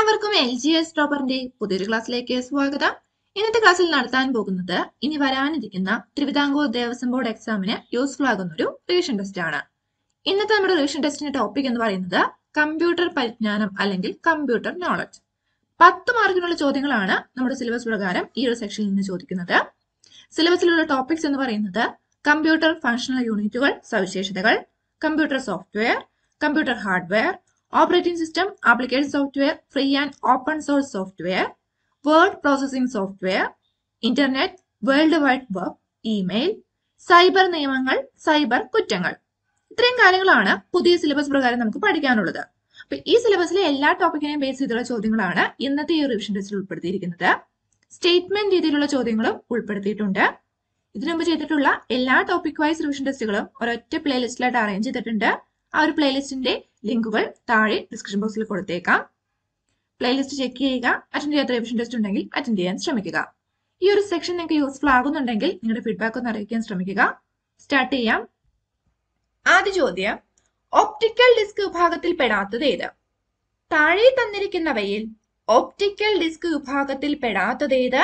എല്ലാവർക്കും L G S ടോപ്പറിന്റെ പുതിയൊരു ക്ലാസ്സിലേക്ക് സ്വാഗതം ഇന്നത്തെ ക്ലാസ്സിൽ നടത്താൻ പോകുന്നത് ഇനി വരാനിരിക്കുന്ന തിരുവിതാംകൂർ ദേവസ്വം ബോർഡ് എക്സാമിന് യൂസ്ഫുൾ ആകുന്ന ഒരു റിവിഷൻ ടെസ്റ്റ് ആണ് ഇന്നത്തെ നമ്മുടെ റിവിഷൻ ടെസ്റ്റിന്റെ ടോപ്പിക് എന്ന് പറയുന്നത് കമ്പ്യൂട്ടർ പരിജ്ഞാനം അല്ലെങ്കിൽ കമ്പ്യൂട്ടർ നോളജ് പത്ത് മാർക്കിനുള്ള ചോദ്യങ്ങളാണ് നമ്മുടെ സിലബസ് പ്രകാരം ഈ ഒരു സെക്ഷനിൽ നിന്ന് ചോദിക്കുന്നത് സിലബസിലുള്ള ടോപ്പിക്സ് എന്ന് പറയുന്നത് കമ്പ്യൂട്ടർ ഫങ്ഷണൽ യൂണിറ്റുകൾ സവിശേഷതകൾ computer software computer hardware operating system application software free and open source software word processing software internet world wide web email cyber നിയമങ്ങൾ സൈബർ കുറ്റങ്ങൾ ഇത്രയും കാര്യങ്ങളാണ് പുതിയ സിലബസ് പ്രകാരം നമുക്ക് പഠിക്കാനുള്ളത് അപ്പൊ ഈ സിലബസിലെ എല്ലാ ടോപ്പിക്കിനെയും ബേസ് ചെയ്തുള്ള ചോദ്യങ്ങളാണ് ഇന്നത്തെ ഈ റിവിഷൻ ടെസ്റ്റിൽ ഉൾപ്പെടുത്തിയിരിക്കുന്നത് സ്റ്റേറ്റ്മെന്റ് രീതിയിലുള്ള ചോദ്യങ്ങളും ഉൾപ്പെടുത്തിയിട്ടുണ്ട് ഇതിനു മുമ്പ് ചെയ്തിട്ടുള്ള എല്ലാ ടോപ്പിക് വൈസ് റിവിഷൻ ടെസ്റ്റുകളും ഒരൊറ്റ പ്ലേലിസ്റ്റിലായിട്ട് അറേഞ്ച് ചെയ്തിട്ടുണ്ട് ആ ഒരു പ്ലേലിസ്റ്റിന്റെ ലിങ്കുകൾ താഴെ ഡിസ്ക്രിപ്ഷൻ ബോക്സിൽ കൊടുത്തേക്കാം പ്ലേലിസ്റ്റ് ചെക്ക് ചെയ്യുക അറ്റൻഡ് ചെയ്യാത്ത റിവിഷൻ ടെസ്റ്റ് ഉണ്ടെങ്കിൽ അറ്റൻഡ് ചെയ്യാൻ ശ്രമിക്കുക ഈ ഒരു സെക്ഷൻ നിങ്ങൾക്ക് യൂസ്ഫുൾ ആകുന്നുണ്ടെങ്കിൽ നിങ്ങളുടെ ഫീഡ്ബാക്ക് ഒന്ന് അറിയിക്കാൻ ശ്രമിക്കുക സ്റ്റാർട്ട് ചെയ്യാം ആദ്യ ചോദ്യം ഒപ്റ്റിക്കൽ ഡിസ്ക് വിഭാഗത്തിൽ പെടാത്തത് ഏത് താഴെ തന്നിരിക്കുന്നവയിൽ ഒപ്റ്റിക്കൽ ഡിസ്ക് വിഭാഗത്തിൽ പെടാത്തത് ഏത്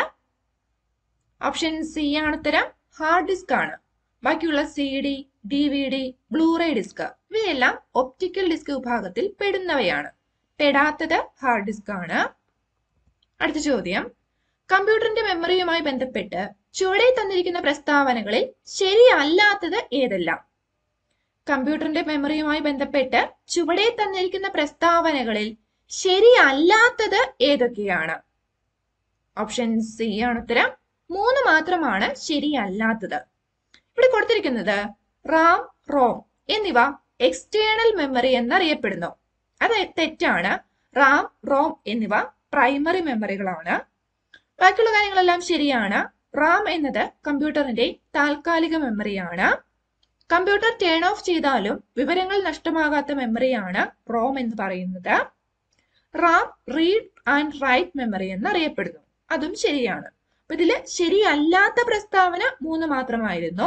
ഓപ്ഷൻ സി ആണ് ഉത്തരം ഹാർഡ് ഡിസ്ക് ആണ് ബാക്കിയുള്ള C D D V D Blu ray disk ഇവയെല്ലാം ഒപ്റ്റിക്കൽ ഡിസ്ക് വിഭാഗത്തിൽ പെടുന്നവയാണ് പെടാത്തത് ഹാർഡ് ഡിസ്ക് ആണ് അടുത്ത ചോദ്യം കമ്പ്യൂട്ടറിന്റെ മെമ്മറിയുമായി ബന്ധപ്പെട്ട് ചുവടെ തന്നിരിക്കുന്ന പ്രസ്താവനകളിൽ ശരിയല്ലാത്തത് ഏതെല്ലാം കമ്പ്യൂട്ടറിന്റെ മെമ്മറിയുമായി ബന്ധപ്പെട്ട് ചുവടെ തന്നിരിക്കുന്ന പ്രസ്താവനകളിൽ ശരിയല്ലാത്തത് ഏതൊക്കെയാണ് ഓപ്ഷൻ സി ആണ് ഉത്തരം മൂന്ന് മാത്രമാണ് ശരിയല്ലാത്തത് ഇവിടെ കൊടുത്തിരിക്കുന്നത് റാം റോം എന്നിവ എക്സ്റ്റേണൽ മെമ്മറി എന്നറിയപ്പെടുന്നു അത് തെറ്റാണ് റാം റോം എന്നിവ പ്രൈമറി മെമ്മറികളാണ് ബാക്കിയുള്ള കാര്യങ്ങളെല്ലാം ശരിയാണ് റാം എന്നത് കമ്പ്യൂട്ടറിന്റെ താൽക്കാലിക മെമ്മറിയാണ് കമ്പ്യൂട്ടർ ടേൺ ഓഫ് ചെയ്താലും വിവരങ്ങൾ നഷ്ടമാകാത്ത മെമ്മറിയാണ് റോം എന്ന് പറയുന്നത് RAM read and write memory എന്നറിയപ്പെടുന്നു അതും ശരിയാണ് അപ്പൊ ഇതില് ശരിയല്ലാത്ത പ്രസ്താവന മൂന്ന് മാത്രമായിരുന്നു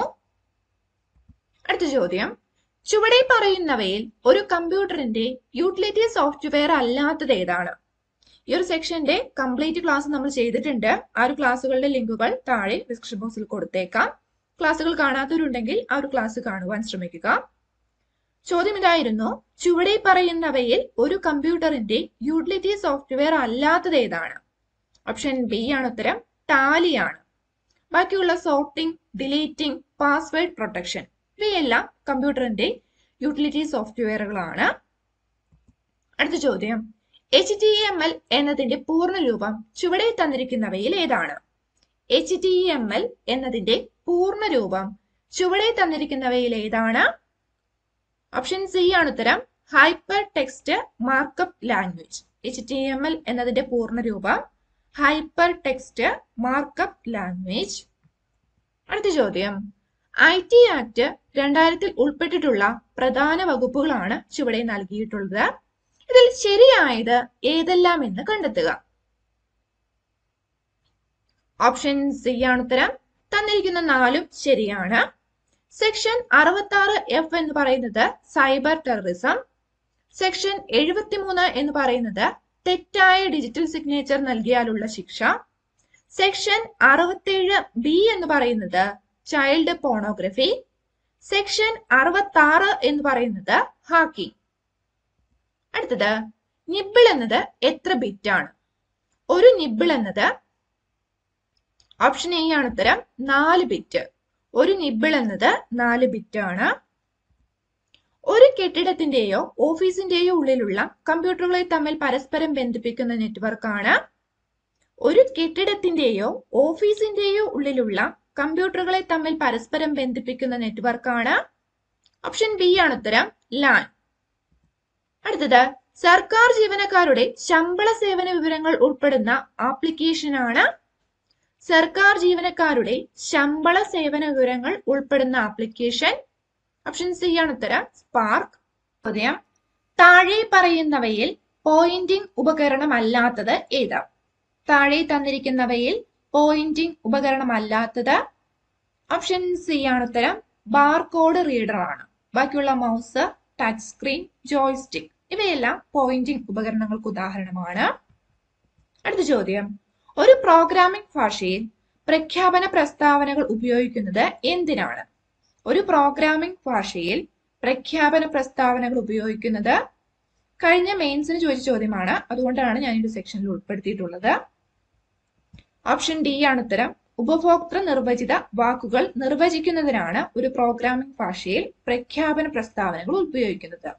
അടുത്ത ചോദ്യം ചുവടെ പറയുന്നവയിൽ ഒരു കമ്പ്യൂട്ടറിന്റെ യൂട്ടിലിറ്റി സോഫ്റ്റ്വെയർ അല്ലാത്തത് ഏതാണ് ഈ ഒരു സെക്ഷന്റെ കംപ്ലീറ്റ് ക്ലാസ് നമ്മൾ ചെയ്തിട്ടുണ്ട് ആ ഒരു ക്ലാസ്സുകളുടെ ലിങ്കുകൾ താഴെ ഡിസ്ക്രിപ്ഷൻ ബോക്സിൽ കൊടുത്തേക്കാം ക്ലാസ്സുകൾ കാണാത്തവരുണ്ടെങ്കിൽ ആ ഒരു ക്ലാസ് കാണുവാൻ ശ്രമിക്കുക ചോദ്യം ഇതായിരുന്നു ചുവടെ പറയുന്നവയിൽ ഒരു കമ്പ്യൂട്ടറിന്റെ യൂട്ടിലിറ്റി സോഫ്റ്റ്വെയർ അല്ലാത്തത് ഏതാണ് ഓപ്ഷൻ ബി ആണ് ഉത്തരം ടാലിയാണ് ബാക്കിയുള്ള സോർട്ടിംഗ് ഡിലീറ്റിംഗ് പാസ്വേഡ് പ്രൊട്ടക്ഷൻ ഇവയെല്ലാം കമ്പ്യൂട്ടറിന്റെ യൂട്ടിലിറ്റി സോഫ്റ്റ്വെയറുകളാണ് അടുത്ത ചോദ്യം എച്ച് ടി എം എൽ എന്നതിന്റെ പൂർണ്ണ രൂപം ചുവടെ തന്നിരിക്കുന്നവയിൽ ഏതാണ് എച്ച് ടി എം എൽ എന്നതിന്റെ പൂർണ്ണ രൂപം ചുവടെ തന്നിരിക്കുന്നവയിൽ ഏതാണ് ഓപ്ഷൻ സി ആണ് ഉത്തരം hyper text markup language H T M L എന്നതിന്റെ പൂർണ്ണ രൂപം ഹൈപ്പർ ടെക്സ്റ്റ് മാർക്കപ്പ് ലാംഗ്വേജ് അടുത്ത ചോദ്യം ഐ ടി ആക്ട് രണ്ടായിരത്തിൽ ഉൾപ്പെട്ടിട്ടുള്ള പ്രധാന വകുപ്പുകളാണ് ചുവടെ നൽകിയിട്ടുള്ളത് ഇതിൽ ശരിയായത് ഏതെല്ലാം എന്ന് കണ്ടെത്തുക ഓപ്ഷൻ സി ആണ് ഉത്തരം തന്നിരിക്കുന്ന നാലും ശരിയാണ് സെക്ഷൻ അറുപത്തി ആറ് എഫ് എന്ന് പറയുന്നത് സൈബർ ടെററിസം സെക്ഷൻ എഴുപത്തിമൂന്ന് എന്ന് പറയുന്നത് തെറ്റായ ഡിജിറ്റൽ സിഗ്നേച്ചർ നൽകിയാലുള്ള ശിക്ഷ സെക്ഷൻ അറുപത്തേഴ് ബി എന്ന് പറയുന്നത് ചൈൽഡ് പോണോഗ്രഫി സെക്ഷൻ അറുപത്തി ആറ് എന്ന് പറയുന്നത് ഹാക്കിംഗ് അടുത്തത് നിബിൾ എന്നത് എത്ര ബിറ്റ് ആണ് ഒരു നിബിൾ എന്നത് ഓപ്ഷൻ എ ആണ് ഉത്തരം നാല് ബിറ്റ് ഒരു നിബിൾ എന്നത് നാല് ബിറ്റ് ആണ് ഒരു കെട്ടിടത്തിന്റെയോ ഓഫീസിന്റെയോ ഉള്ളിലുള്ള കമ്പ്യൂട്ടറുകളെ തമ്മിൽ പരസ്പരം ബന്ധിപ്പിക്കുന്ന നെറ്റ്വർക്കാണ് ഒരു കെട്ടിടത്തിന്റെയോ ഓഫീസിന്റെയോ ഉള്ളിലുള്ള കമ്പ്യൂട്ടറുകളെ തമ്മിൽ പരസ്പരം ബന്ധിപ്പിക്കുന്ന നെറ്റ്വർക്കാണ് ഓപ്ഷൻ ബി ആണ് ഉത്തരം ലാൻ അടുത്തത് സർക്കാർ ജീവനക്കാരുടെ ശമ്പള സേവന വിവരങ്ങൾ ഉൾപ്പെടുന്ന ആപ്ലിക്കേഷനാണ് സർക്കാർ ജീവനക്കാരുടെ ശമ്പള സേവന വിവരങ്ങൾ ഉൾപ്പെടുന്ന ആപ്ലിക്കേഷൻ ഓപ്ഷൻ സി ആണ് ഉത്തരം സ്പാർക്ക് ചോദ്യം താഴെ പറയുന്നവയിൽ പോയിന്റിംഗ് ഉപകരണമല്ലാത്തത് ഏതാ താഴെ തന്നിരിക്കുന്നവയിൽ പോയിന്റിംഗ് ഉപകരണമല്ലാത്തത് ഓപ്ഷൻ സി ആണ് ഉത്തരം ബാർകോഡ് റീഡർ ആണ് ബാക്കിയുള്ള മൗസ് ടച്ച് സ്ക്രീൻ ജോയ്സ്റ്റിക് ഇവയെല്ലാം പോയിന്റിംഗ് ഉപകരണങ്ങൾക്ക് ഉദാഹരണമാണ് അടുത്ത ചോദ്യം ഒരു പ്രോഗ്രാമിംഗ് ഭാഷയിൽ പ്രഖ്യാപന പ്രസ്താവനകൾ ഉപയോഗിക്കുന്നത് എന്തിനാണ് ഒരു പ്രോഗ്രാമിംഗ് ഭാഷയിൽ പ്രഖ്യാപന പ്രസ്താവനകൾ ഉപയോഗിക്കുന്നത് കഴിഞ്ഞ മെയിൻസിന് ചോദിച്ച ചോദ്യമാണ് അതുകൊണ്ടാണ് ഞാൻ ഈ ഒരു സെക്ഷനിൽ ഉൾപ്പെടുത്തിയിട്ടുള്ളത് ഓപ്ഷൻ ഡി ആണ് ഉത്തരം ഉപഭോക്തൃ നിർവചിത വാക്കുകൾ നിർവചിക്കുന്നതിനാണ് ഒരു പ്രോഗ്രാമിംഗ് ഭാഷയിൽ പ്രഖ്യാപന പ്രസ്താവനകൾ ഉപയോഗിക്കുന്നത്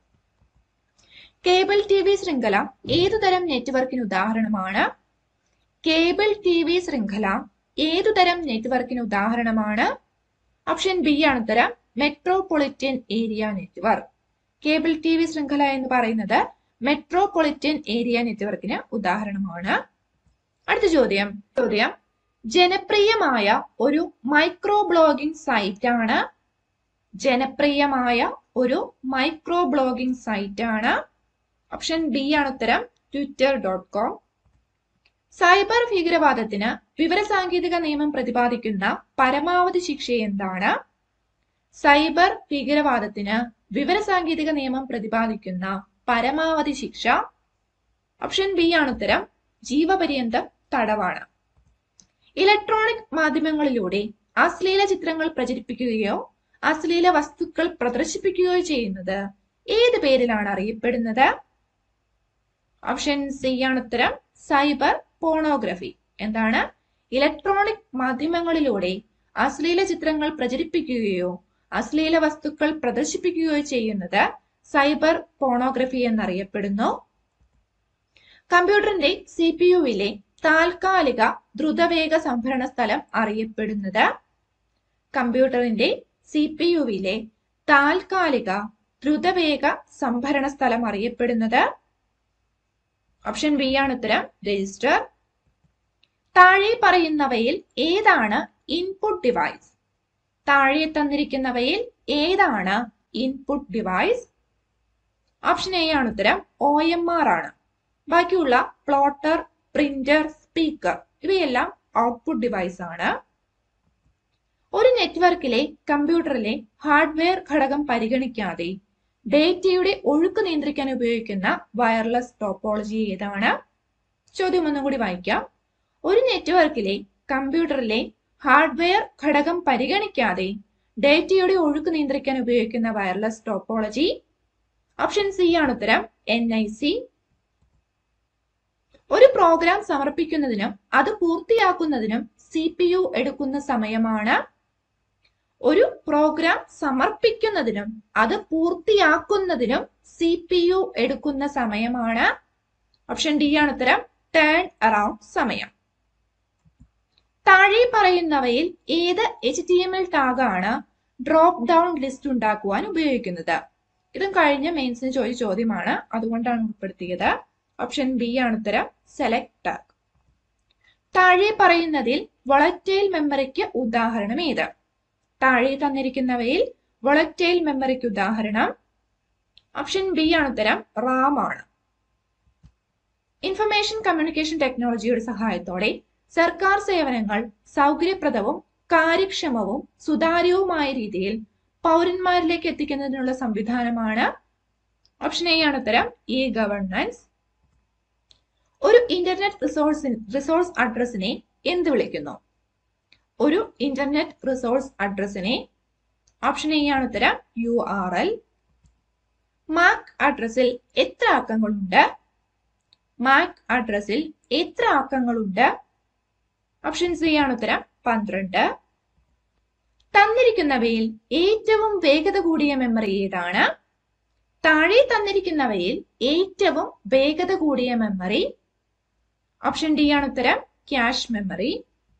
കേബിൾ ടി വി ശൃംഖല ഏതുതരം നെറ്റ്വർക്കിന് ഉദാഹരണമാണ് കേബിൾ ടി വി ശൃംഖല ഏതുതരം നെറ്റ്വർക്കിന് ഉദാഹരണമാണ് ഓപ്ഷൻ ബി ആണ് ഉത്തരം metropolitan area network cable T V ശൃംഖല എന്ന് പറയുന്നത് മെട്രോപൊളിറ്റൻ ഏരിയ നെറ്റ്വർക്കിന് ഉദാഹരണമാണ് അടുത്ത ചോദ്യം ചോദ്യം ജനപ്രിയമായ ഒരു മൈക്രോ ബ്ലോഗിംഗ് സൈറ്റ് ആണ് ജനപ്രിയമായ ഒരു മൈക്രോ ബ്ലോഗിംഗ് സൈറ്റ് ആണ് ഓപ്ഷൻ ബി ആണ് ഉത്തരം ട്വിറ്റർ ഡോട്ട് കോം സൈബർ ഭീകരവാദത്തിന് വിവരസാങ്കേതിക നിയമം പ്രതിപാദിക്കുന്ന പരമാവധി ശിക്ഷ എന്താണ് സൈബർ ഭീകരവാദത്തിന് വിവരസാങ്കേതിക നിയമം പ്രതിപാദിക്കുന്ന പരമാവധി ശിക്ഷ ഓപ്ഷൻ ബി ആണ് ഉത്തരം ജീവപര്യന്തം തടവാണ് ഇലക്ട്രോണിക് മാധ്യമങ്ങളിലൂടെ അശ്ലീല ചിത്രങ്ങൾ പ്രചരിപ്പിക്കുകയോ അശ്ലീല വസ്തുക്കൾ പ്രദർശിപ്പിക്കുകയോ ചെയ്യുന്നത് ഏത് പേരിലാണ് അറിയപ്പെടുന്നത് ഓപ്ഷൻ സി ആണ് ഉത്തരം സൈബർ പോണോഗ്രഫി എന്താണ് ഇലക്ട്രോണിക് മാധ്യമങ്ങളിലൂടെ അശ്ലീല ചിത്രങ്ങൾ പ്രചരിപ്പിക്കുകയോ അശ്ലീല വസ്തുക്കൾ പ്രദർശിപ്പിക്കുകയോ ചെയ്യുന്നത് സൈബർ പോണോഗ്രഫി എന്നറിയപ്പെടുന്നു കമ്പ്യൂട്ടറിന്റെ സി പി യുവിലെ താൽക്കാലിക ദ്രുതവേഗ സംഭരണ സ്ഥലം അറിയപ്പെടുന്നത് കമ്പ്യൂട്ടറിന്റെ സി പി യുവിലെ താൽക്കാലിക ദ്രുതവേഗ സംഭരണ സ്ഥലം അറിയപ്പെടുന്നത് ഓപ്ഷൻ ബി ആണ് ഉത്തരം രജിസ്റ്റർ താഴെ പറയുന്നവയിൽ ഏതാണ് ഇൻപുട്ട് ഡിവൈസ് താഴെ തന്നിരിക്കുന്നവയിൽ ഏതാണ് ഇൻപുട്ട് ഡിവൈസ് ഓപ്ഷൻ എ ആണ് ഉത്തരം ഒ എം ആർ ആണ് ബാക്കിയുള്ള പ്ലോട്ടർ പ്രിന്റർ സ്പീക്കർ ഇവയെല്ലാം ഔട്ട്പുട്ട് ഡിവൈസ് ആണ് ഒരു നെറ്റ്വർക്കിലെ കമ്പ്യൂട്ടറിലെ ഹാർഡ്വെയർ ഘടകം പരിഗണിക്കാതെ ഡേറ്റയുടെ ഒഴുക്ക് നിയന്ത്രിക്കാൻ ഉപയോഗിക്കുന്ന വയർലെസ് ടോപ്പോളജി ഏതാണ് ചോദ്യം ഒന്നും കൂടി വായിക്കാം ഒരു നെറ്റ്വർക്കിലെ കമ്പ്യൂട്ടറിലെ ഹാർഡ്വെയർ ഘടകം പരിഗണിക്കാതെ ഡേറ്റയുടെ ഒഴുക്ക് നിയന്ത്രിക്കാൻ ഉപയോഗിക്കുന്ന വയർലെസ് ടോപ്പോളജി ഓപ്ഷൻ സി ആണ് ഉത്തരം എൻ ഐ സി ഒരു പ്രോഗ്രാം സമർപ്പിക്കുന്നതിനും അത് പൂർത്തിയാക്കുന്നതിനും സി പി യു എടുക്കുന്ന സമയമാണ് ഒരു പ്രോഗ്രാം സമർപ്പിക്കുന്നതിനും അത് പൂർത്തിയാക്കുന്നതിനും സി പി യു എടുക്കുന്ന സമയമാണ് ഓപ്ഷൻ ഡി ആണ് ഉത്തരം ടേൺ അറൌണ്ട് സമയം താഴെ പറയുന്നവയിൽ ഏത് എച്ച് ടി എം എൽ ടാഗാണ് ഡ്രോപ്പ് ഡൗൺ ലിസ്റ്റ് ഉണ്ടാക്കുവാൻ ഉപയോഗിക്കുന്നത് ഇതും കഴിഞ്ഞ മെയിൻസിന് ചോദിച്ച ചോദ്യമാണ് അതുകൊണ്ടാണ് ഉൾപ്പെടുത്തിയത് ഓപ്ഷൻ ബി ആണ് ഉത്തരം സെലക്ട് ടാഗ് താഴെ പറയുന്നതിൽ വൊളറ്റൈൽ മെമ്മറിക്ക് ഉദാഹരണം ഏത് താഴെ തന്നിരിക്കുന്നവയിൽ വൊളറ്റൈൽ മെമ്മറിക്ക് ഉദാഹരണം ഓപ്ഷൻ ബി ആണ് ഉത്തരം റാം ആണ് ഇൻഫർമേഷൻ കമ്മ്യൂണിക്കേഷൻ ടെക്നോളജിയുടെ സഹായത്തോടെ സർക്കാർ സേവനങ്ങൾ സൗകര്യപ്രദവും കാര്യക്ഷമവും സുതാര്യവുമായ രീതിയിൽ പൗരന്മാരിലേക്ക് എത്തിക്കുന്നതിനുള്ള സംവിധാനമാണ് ഓപ്ഷൻ എ ആണ് ഉത്തരം ഇ ഗവർണൻസ് ഒരു ഇന്റർനെറ്റ് റിസോഴ്സ് റിസോഴ്സ് അഡ്രസ്സിനെ എന്ത് വിളിക്കുന്നു ഒരു ഇന്റർനെറ്റ് റിസോഴ്സ് അഡ്രസ്സിനെ ഓപ്ഷൻ എ ആണ് ഉത്തരം യു ആർ എൽ മാക് അഡ്രസ്സിൽ എത്ര അക്കങ്ങളുണ്ട് മാക് അഡ്രസ്സിൽ എത്ര അക്കങ്ങളുണ്ട് ഓപ്ഷൻ സി ആണ് ഉത്തരം പന്ത്രണ്ട് തന്നിരിക്കുന്നവയിൽ ഏറ്റവും വേഗത കൂടിയ മെമ്മറി ഏതാണ് താഴെ തന്നിരിക്കുന്നവയിൽ ഏറ്റവും വേഗത കൂടിയ മെമ്മറി ഓപ്ഷൻ ഡി ആണ് ഉത്തരം ക്യാഷ് മെമ്മറി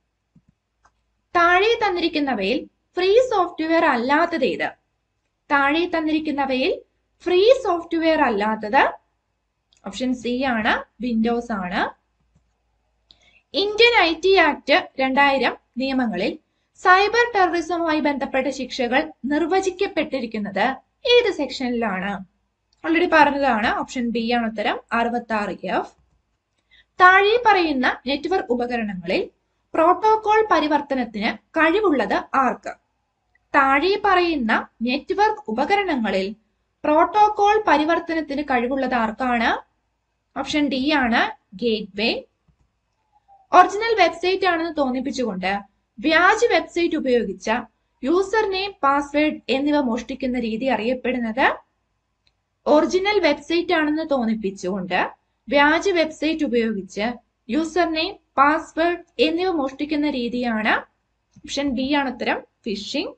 താഴെ തന്നിരിക്കുന്നവയിൽ ഫ്രീ സോഫ്റ്റ്വെയർ അല്ലാത്തത് ഏത് താഴെ തന്നിരിക്കുന്നവയിൽ ഫ്രീ സോഫ്റ്റ്വെയർ അല്ലാത്തത് ഓപ്ഷൻ സി ആണ് വിൻഡോസ് ആണ് ഇന്ത്യൻ ഐ ടി ആക്ട് രണ്ടായിരം നിയമങ്ങളിൽ സൈബർ ടെററിസവുമായി ബന്ധപ്പെട്ട ശിക്ഷകൾ നിർവചിക്കപ്പെട്ടിരിക്കുന്നത് ഏത് സെക്ഷനിലാണ് ഓൾറെഡി പറഞ്ഞതാണ് ഓപ്ഷൻ ബി ആണ് ഉത്തരം അറുപത്തി ആറ് എഫ് താഴെ പറയുന്ന നെറ്റ്വർക്ക് ഉപകരണങ്ങളിൽ പ്രോട്ടോകോൾ പരിവർത്തനത്തിന് കഴിവുള്ളത് ആർക്ക് താഴെ പറയുന്ന നെറ്റ്വർക്ക് ഉപകരണങ്ങളിൽ പ്രോട്ടോകോൾ പരിവർത്തനത്തിന് കഴിവുള്ളത് ആർക്കാണ് ഓപ്ഷൻ ഡി ആണ് ഗേറ്റ്വേ ഒറിജിനൽ വെബ്സൈറ്റ് ആണെന്ന് തോന്നിപ്പിച്ചുകൊണ്ട് വ്യാജ വെബ്സൈറ്റ് ഉപയോഗിച്ച യൂസർ നെയിം പാസ്വേഡ് എന്നിവ മോഷ്ടിക്കുന്ന രീതി അറിയപ്പെടുന്നത് ഒറിജിനൽ വെബ്സൈറ്റ് ആണെന്ന് തോന്നിപ്പിച്ചുകൊണ്ട് വ്യാജ വെബ്സൈറ്റ് ഉപയോഗിച്ച് യൂസർ നെയിം പാസ്വേഡ് എന്നിവ മോഷ്ടിക്കുന്ന രീതിയാണ് ഓപ്ഷൻ ബി ആണ് ഉത്തരം ഫിഷിംഗ്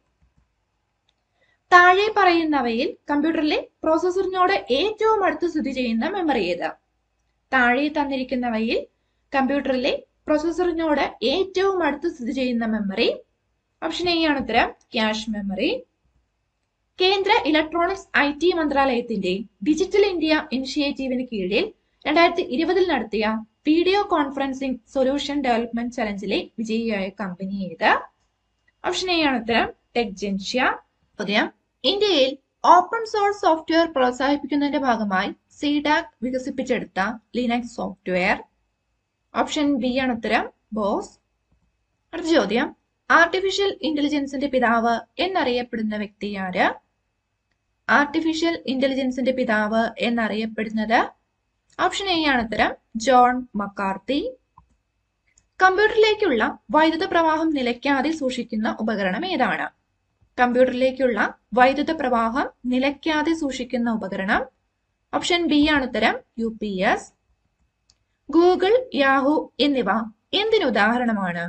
താഴെ പറയുന്നവയിൽ കമ്പ്യൂട്ടറിലെ പ്രോസസറിനോട് ഏറ്റവും അടുത്ത് സ്ഥിതി ചെയ്യുന്ന മെമ്മറി ഏത് താഴെ തന്നിരിക്കുന്നവയിൽ കമ്പ്യൂട്ടറിലെ പ്രോസസറിനോട് ഏറ്റവും അടുത്ത് സ്ഥിതി ചെയ്യുന്ന മെമ്മറി ഓപ്ഷൻ എ ആണ് ഉത്തരം ക്യാഷ് മെമ്മറി കേന്ദ്ര ഇലക്ട്രോണിക്സ് ഐ ടി മന്ത്രാലയത്തിന്റെ ഡിജിറ്റൽ ഇന്ത്യ ഇനിഷ്യേറ്റീവിന് കീഴിൽ രണ്ടായിരത്തി ഇരുപതിൽ നടത്തിയ വീഡിയോ കോൺഫറൻസിംഗ് സൊല്യൂഷൻ ഡെവലപ്മെന്റ് ചലഞ്ചിലെ വിജയിയായ കമ്പനി ഏത് ഓപ്ഷൻ എ ആണ് ഉത്തരം ടെക്ജൻഷ്യ ഉദയം ഇന്ത്യയിൽ ഓപ്പൺ സോഴ്സ് സോഫ്റ്റ്വെയർ പ്രോത്സാഹിപ്പിക്കുന്നതിന്റെ ഭാഗമായി സിഡാക് വികസിപ്പിച്ചെടുത്ത ലിനക്സ് സോഫ്റ്റ്വെയർ ഓപ്ഷൻ ബി ആണ് ഉത്തരം ബോസ് അടുത്ത ചോദ്യം ആർട്ടിഫിഷ്യൽ ഇന്റലിജൻസിന്റെ പിതാവ് എന്നറിയപ്പെടുന്ന വ്യക്തി ആര് ആർട്ടിഫിഷ്യൽ ഇന്റലിജൻസിന്റെ പിതാവ് എന്നറിയപ്പെടുന്നത് ഓപ്ഷൻ എ ആണ് ഉത്തരം ജോൺ മക്കാർത്തി കമ്പ്യൂട്ടറിലേക്കുള്ള വൈദ്യുത പ്രവാഹം നിലയ്ക്കാതെ സൂക്ഷിക്കുന്ന ഉപകരണം ഏതാണ് കമ്പ്യൂട്ടറിലേക്കുള്ള വൈദ്യുത പ്രവാഹം നിലയ്ക്കാതെ സൂക്ഷിക്കുന്ന ഉപകരണം ഓപ്ഷൻ ബി ആണ് ഉത്തരം U P S Google Yahoo എന്നിവ എന്തിനു ഉദാഹരണമാണ്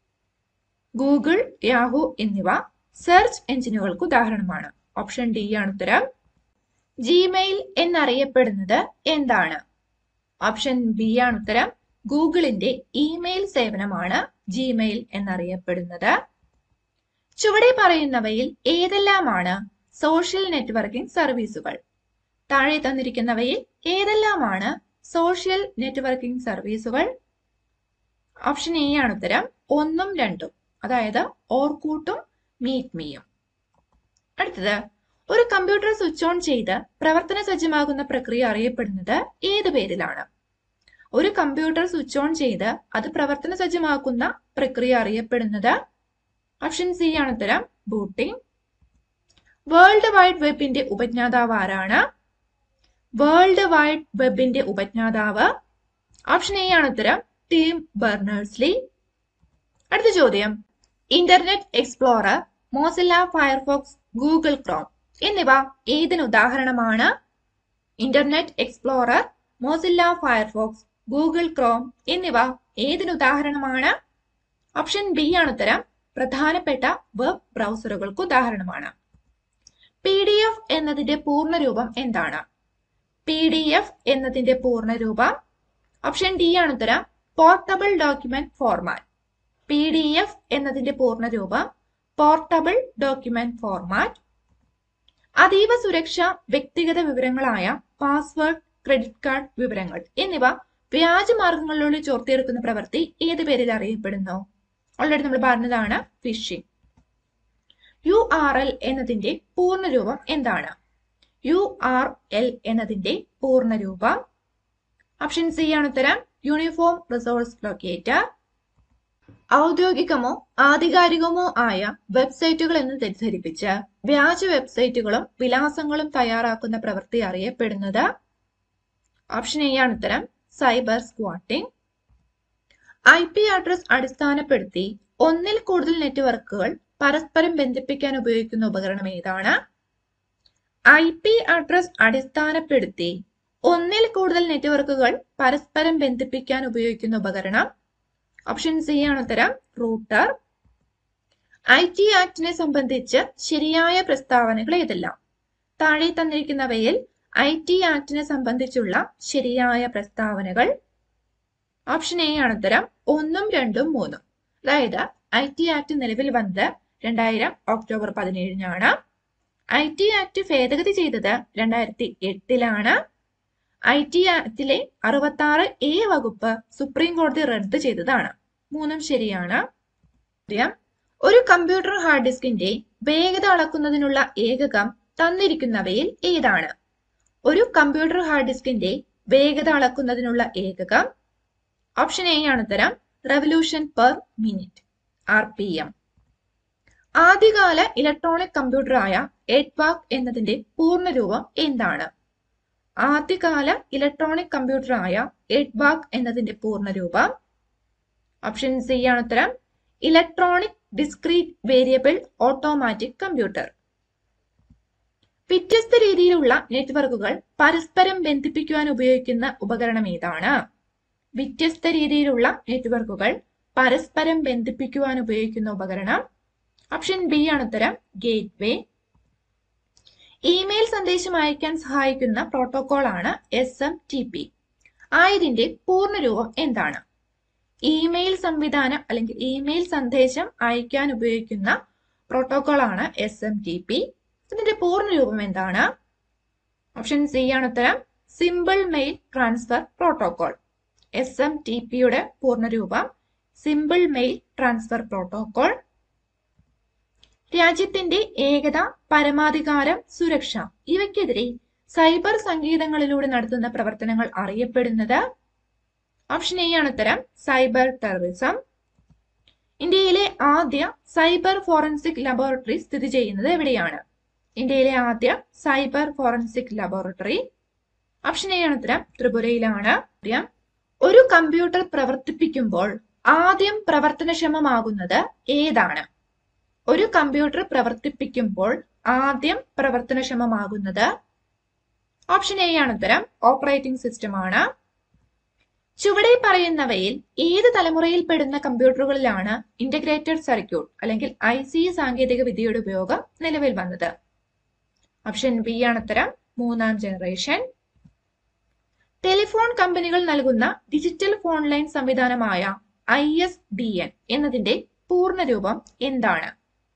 ഗൂഗിൾ യാഹു എന്നിവ സെർച്ച് എഞ്ചിനുകൾക്ക് ഉദാഹരണമാണ് ഓപ്ഷൻ ഡി ആണ് ഉത്തരം ജിമെയിൽ എന്നറിയപ്പെടുന്നത് എന്താണ് ഓപ്ഷൻ ബി ആണ് ഉത്തരം ഗൂഗിളിന്റെ ഇമെയിൽ സേവനമാണ് ജിമെയിൽ എന്നറിയപ്പെടുന്നത് ചുവടെ പറയുന്നവയിൽ ഏതെല്ലാമാണ് സോഷ്യൽ നെറ്റ്വർക്കിംഗ് സർവീസുകൾ താഴെ തന്നിരിക്കുന്നവയിൽ ഏതെല്ലാമാണ് സോഷ്യൽ നെറ്റ്വർക്കിംഗ് സർവീസുകൾ ഓപ്ഷൻ എ ആണ് ഉത്തരം ഒന്നും രണ്ടും അതായത് ഓർക്കൂട്ടും മീറ്റ് മീയും അടുത്തത് ഒരു കമ്പ്യൂട്ടർ സ്വിച്ച് ഓൺ ചെയ്ത് പ്രവർത്തന സജ്ജമാകുന്ന പ്രക്രിയ അറിയപ്പെടുന്നത് ഏത് പേരിലാണ് ഒരു കമ്പ്യൂട്ടർ സ്വിച്ച് ഓൺ ചെയ്ത് അത് പ്രവർത്തന സജ്ജമാക്കുന്ന പ്രക്രിയ അറിയപ്പെടുന്നത് ഓപ്ഷൻ സി ആണ് ഉത്തരം ബൂട്ടിംഗ് വേൾഡ് വൈഡ് വെബിന്റെ ഉപജ്ഞാതാവ് ആരാണ് വേൾഡ് വൈഡ് വെബിന്റെ ഉപജ്ഞാതാവ് ഓപ്ഷൻ എ ആണ് ഉത്തരം ടീം ബെർണേഴ്സ്ലി അടുത്ത ചോദ്യം internet explorer Mozilla Firefox Google Chrome എന്നിവ ഏതിന് ഉദാഹരണമാണ് internet explorer Mozilla Firefox Google Chrome എന്നിവ ഏതിന് ഉദാഹരണമാണ് ഓപ്ഷൻ ബി ആണ് ഉത്തരം പ്രധാനപ്പെട്ട വെബ് ബ്രൗസറുകൾക്ക് ഉദാഹരണമാണ് പി ഡി എഫ് എന്നതിന്റെ പൂർണ്ണരൂപം എന്താണ് പി ഡി എഫ് എന്നതിന്റെ പൂർണ്ണരൂപം ഓപ്ഷൻ ഡി ആണ് ഉത്തരം portable document format P D F എന്നതിന്റെ പൂർണ്ണരൂപം പോർട്ടബിൾ ഡോക്യുമെന്റ് ഫോർമാറ്റ് അതീവ സുരക്ഷ വ്യക്തിഗത വിവരങ്ങളായ പാസ്വേഡ് ക്രെഡിറ്റ് കാർഡ് വിവരങ്ങൾ എന്നിവ വ്യാജമാർഗങ്ങളിലൂടെ ചോർത്തിയെടുക്കുന്ന പ്രവൃത്തി ഏത് പേരിൽ അറിയപ്പെടുന്നു ഓൾറെഡി നമ്മൾ പറഞ്ഞതാണ് ഫിഷിംഗ് യു ആർ എൽ എന്നതിന്റെ പൂർണ്ണരൂപം എന്താണ് യു ആർ എൽ എന്നതിന്റെ പൂർണ്ണരൂപം ഓപ്ഷൻ സി ആണ് ഉത്തരം യൂണിഫോം റിസോഴ്സ് ലൊക്കേറ്റർ ഔദ്യോഗികമോ ആധികാരികമോ ആയ വെബ്സൈറ്റുകൾ എന്ന് തെറ്റിദ്ധരിപ്പിച്ച് വ്യാജ വെബ്സൈറ്റുകളും വിലാസങ്ങളും തയ്യാറാക്കുന്ന പ്രവൃത്തി അറിയപ്പെടുന്നത് ഓപ്ഷൻ എ ആണ് ഉത്തരം cyber squatting I P address അടിസ്ഥാനപ്പെടുത്തി ഒന്നിൽ കൂടുതൽ നെറ്റ്വർക്കുകൾ പരസ്പരം ബന്ധിപ്പിക്കാൻ ഉപയോഗിക്കുന്ന ഉപകരണം ഏതാണ് ഐ പി അഡ്രസ് അടിസ്ഥാനപ്പെടുത്തി ഒന്നിൽ കൂടുതൽ നെറ്റ്വർക്കുകൾ പരസ്പരം ബന്ധിപ്പിക്കാൻ ഉപയോഗിക്കുന്ന ഉപകരണം ഓപ്ഷൻ സി ആണ് ഉത്തരം റൂട്ടർ ഐ ടി ആക്ടിനെ സംബന്ധിച്ച് ശരിയായ പ്രസ്താവനകൾ ഏതെല്ലാം താഴെ തന്നിരിക്കുന്നവയിൽ ഐ ടി ആക്ടിനെ സംബന്ധിച്ചുള്ള ശരിയായ പ്രസ്താവനകൾ ഓപ്ഷൻ എ ആണ് ഉത്തരം ഒന്നും രണ്ടും മൂന്നും അതായത് ഐ ടി ആക്ട് നിലവിൽ വന്നത് രണ്ടായിരം ഒക്ടോബർ പതിനേഴിനാണ് ഐ ടി ആക്ട് ഭേദഗതി ചെയ്തത് രണ്ടായിരത്തി എട്ടിലാണ് ഐ ടി ആക്ടിലെ അറുപത്തി ആറ് എ വകുപ്പ് സുപ്രീം കോടതി റദ്ദ് ചെയ്തതാണ് മൂന്നും ശരിയാണ് ഒരു കമ്പ്യൂട്ടർ ഹാർഡ് ഡിസ്കിന്റെ വേഗത അളക്കുന്നതിനുള്ള ഏകകം തന്നിരിക്കുന്നവയിൽ ഏതാണ് ഒരു കമ്പ്യൂട്ടർ ഹാർഡ് ഡിസ്കിന്റെ വേഗത അളക്കുന്നതിനുള്ള ഏകകം ഓപ്ഷൻ എ ആണ് ഉത്തരം revolution per minute R P M ആദ്യകാല ഇലക്ട്രോണിക് കമ്പ്യൂട്ടറായ എഡ്വാക് എന്നതിന്റെ പൂർണ്ണരൂപം എന്താണ് ആദ്യകാല ഇലക്ട്രോണിക് കമ്പ്യൂട്ടറായ എഡ്വാക് എന്നതിന്റെ പൂർണ്ണരൂപം ഓപ്ഷൻ സി ആണ് ഉത്തരം electronic discrete variable automatic computer വ്യത്യസ്ത രീതിയിലുള്ള നെറ്റ്വർക്കുകൾ പരസ്പരം ബന്ധിപ്പിക്കുവാൻ ഉപയോഗിക്കുന്ന ഉപകരണം ഏതാണ് വ്യത്യസ്ത രീതിയിലുള്ള നെറ്റ്വർക്കുകൾ പരസ്പരം ബന്ധിപ്പിക്കുവാൻ ഉപയോഗിക്കുന്ന ഉപകരണം ഓപ്ഷൻ ബി ആണ് ഉത്തരം ഗേറ്റ്വേ ഇമെയിൽ സന്ദേശം അയക്കാൻ സഹായിക്കുന്ന പ്രോട്ടോകോൾ ആണ് എസ് എം ടി പി ആയതിന്റെ പൂർണ്ണരൂപം എന്താണ് ഇമെയിൽ സംവിധാനം അല്ലെങ്കിൽ ഇമെയിൽ സന്ദേശം അയക്കാൻ ഉപയോഗിക്കുന്ന പ്രോട്ടോകോൾ ആണ് എസ് എം ടി പി ഇതിന്റെ പൂർണ്ണരൂപം എന്താണ് ഓപ്ഷൻ സി ആണ് ഉത്തരം simple mail transfer protocol S M T പിയുടെ പൂർണ്ണരൂപം സിമ്പിൾ മെയിൽ ട്രാൻസ്ഫർ പ്രോട്ടോകോൾ രാജ്യത്തിന്റെ ഏകത പരമാധികാരം സുരക്ഷ ഇവയ്ക്കെതിരെ സൈബർ സംഗീതങ്ങളിലൂടെ നടത്തുന്ന പ്രവർത്തനങ്ങൾ അറിയപ്പെടുന്നത് ഓപ്ഷൻ എ ആണ് ഉത്തരം സൈബർ ടെററിസം ഇന്ത്യയിലെ ആദ്യ സൈബർ ഫോറൻസിക് ലബോറട്ടറി സ്ഥിതി ചെയ്യുന്നത് എവിടെയാണ് ഇന്ത്യയിലെ ആദ്യ cyber forensic laboratory option A ആണ് ഉത്തരം ത്രിപുരയിലാണ് ഒരു കമ്പ്യൂട്ടർ പ്രവർത്തിപ്പിക്കുമ്പോൾ ആദ്യം പ്രവർത്തനക്ഷമമാകുന്നത് ഏതാണ് ഒരു കമ്പ്യൂട്ടർ പ്രവർത്തിപ്പിക്കുമ്പോൾ ആദ്യം പ്രവർത്തനക്ഷമമാകുന്നത് ഓപ്ഷൻ എ ആണ് ഉത്തരം ഓപ്പറേറ്റിംഗ് സിസ്റ്റം ആണ് ചുവടെ പറയുന്നവയിൽ ഏത് തലമുറയിൽ പെടുന്ന കമ്പ്യൂട്ടറുകളിലാണ് ഇന്റഗ്രേറ്റഡ് സർക്യൂട്ട് അല്ലെങ്കിൽ ഐ സി സാങ്കേതിക വിദ്യയുടെ ഉപയോഗം നിലവിൽ വന്നത് ഓപ്ഷൻ ബി ആണ് ഉത്തരം മൂന്നാം ജനറേഷൻ ടെലിഫോൺ കമ്പനികൾ നൽകുന്ന ഡിജിറ്റൽ ഫോൺ ലൈൻ സംവിധാനമായ ഐ എസ് ഡി എൻ എന്നതിന്റെ പൂർണ്ണരൂപം എന്താണ്